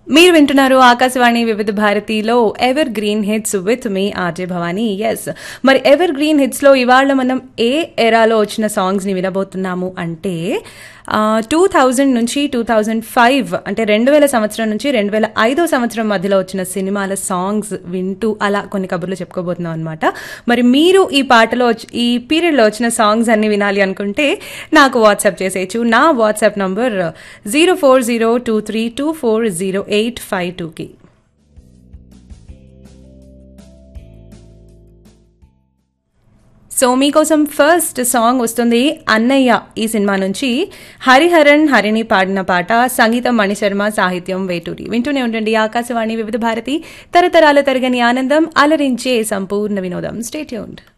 మీరు వింటున్నారు ఆకాశవాణి వివిధ భారతిలో ఎవర్ గ్రీన్ హిట్స్ విత్ మీ ఆర్జే భవానీ ఎస్ మరి ఎవర్ గ్రీన్ హిట్స్ లో ఇవాళ మనం ఏ ఎరాలో వచ్చిన సాంగ్స్ ని వినబోతున్నాము అంటే టూ థౌజండ్ నుంచి టూ థౌజండ్ ఫైవ్ అంటే రెండు వేల సంవత్సరం నుంచి రెండు వేల ఐదో సంవత్సరం మధ్యలో వచ్చిన సినిమాల సాంగ్స్ వింటూ అలా కొన్ని కబుర్లు చెప్పుకోబోతున్నాం అనమాట మరి మీరు ఈ పాటలో వచ్చి- ఈ పీరియడ్లో వచ్చిన సాంగ్స్ అన్ని వినాలి అనుకుంటే నాకు వాట్సాప్ చేసేయచ్చు నా WhatsApp number zero four zero two three two four zero eight five టూకి సో మీకోసం ఫస్ట్ సాంగ్ వస్తుంది అన్నయ్య ఈ సినిమా నుంచి హరిహరన్ హరిని పాడిన పాట సంగీతం మణిశర్మ సాహిత్యం వేటూరి వింటూనే ఉండండి ఆకాశవాణి వివిధ భారతి తరతరాల తరగని ఆనందం అలరించే సంపూర్ణ వినోదం స్టేట్యూన్డ్